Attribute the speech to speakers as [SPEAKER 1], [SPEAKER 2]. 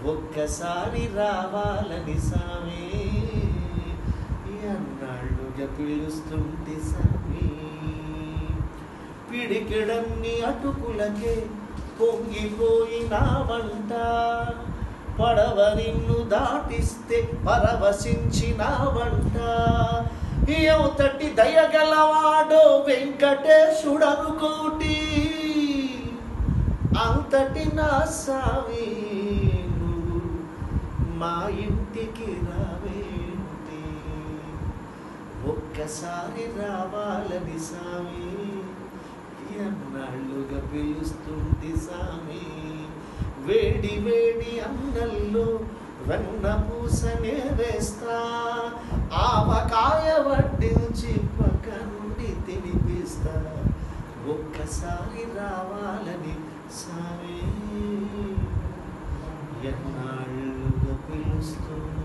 [SPEAKER 1] ఒక్కసారి రావాలని సామి అన్నాళ్ళుగా పిలుస్తుంటే సామి పిడికిడన్ని అటుకులకే పొంగిపోయిన వంట పడవ నిన్ను దాటిస్తే పరవశించిన వంట యువతటి దయగలవాడో వెంకటేశుడనుకోటి అంతటి నా సామి నువ్వు మా ఇంటికి రావేంటి ఒక్కసారి రావాలని సామి ఎన్నాళ్ళుగా పిలుస్తుంది సామి వేడి వేడి అన్నల్లో వెన్న పూసనే వేస్తా ఆవకాయ వడ్డించి పక్క నుండి తినిపిస్తా ఒక్కసారి రావాలని సామి ఎన్నాళ్ళుగా పిలుస్తుంది